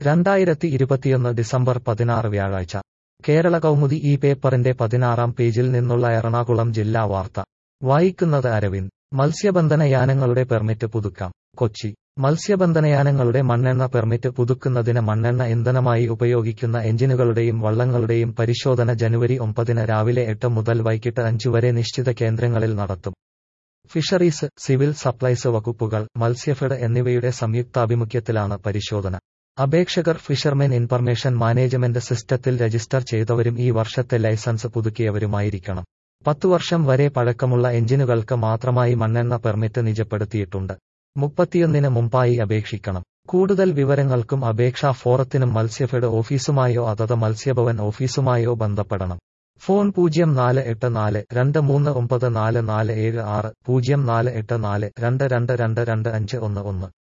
രണ്ടായിരത്തി ഇരുപത്തിയൊന്ന് ഡിസംബർ പതിനാറ് വ്യാഴാഴ്ച കേരള കൗമുദി ഈ പേപ്പറിന്റെ പതിനാറാം പേജിൽ നിന്നുള്ള എറണാകുളം ജില്ലാ വാർത്ത വായിക്കുന്നത് അരവിന്ദ് മത്സ്യബന്ധനയാനങ്ങളുടെ പെർമിറ്റ് പുതുക്കാം കൊച്ചി മത്സ്യബന്ധനയാനങ്ങളുടെ മണ്ണെണ്ണ പെർമിറ്റ് പുതുക്കുന്നതിന് മണ്ണെണ്ണ ഇന്ധനമായി ഉപയോഗിക്കുന്ന എഞ്ചിനുകളുടെയും വള്ളങ്ങളുടെയും പരിശോധന ജനുവരി ഒമ്പതിന് രാവിലെ എട്ട് മുതൽ വൈകിട്ട് അഞ്ചു വരെ നിശ്ചിത കേന്ദ്രങ്ങളിൽ നടത്തും ഫിഷറീസ് സിവിൽ സപ്ലൈസ് വകുപ്പുകൾ മത്സ്യഫെഡ് എന്നിവയുടെ സംയുക്താഭിമുഖ്യത്തിലാണ് പരിശോധന അപേക്ഷകർ ഫിഷർമെൻ ഇൻഫർമേഷൻ മാനേജ്മെന്റ് സിസ്റ്റത്തിൽ രജിസ്റ്റർ ചെയ്തവരും ഈ വർഷത്തെ ലൈസൻസ് പുതുക്കിയവരുമായിരിക്കണം പത്തു വർഷം വരെ പഴക്കമുള്ള എഞ്ചിനുകൾക്ക് മാത്രമായി മണ്ണെണ്ണ പെർമിറ്റ് നിജപ്പെടുത്തിയിട്ടുണ്ട് മുപ്പത്തിയൊന്നിന് മുമ്പായി അപേക്ഷിക്കണം കൂടുതൽ വിവരങ്ങൾക്കും അപേക്ഷാ ഫോറത്തിനും മത്സ്യഫെഡ് ഓഫീസുമായോ അതത് മത്സ്യഭവൻ ഓഫീസുമായോ ബന്ധപ്പെടണം ഫോൺ പൂജ്യം നാല് എട്ട് നാല് രണ്ട് മൂന്ന് ഒമ്പത് നാല് നാല് ഏഴ് ആറ് പൂജ്യം നാല് എട്ട് നാല് രണ്ട് രണ്ട് രണ്ട് രണ്ട് അഞ്ച് ഒന്ന് ഒന്ന്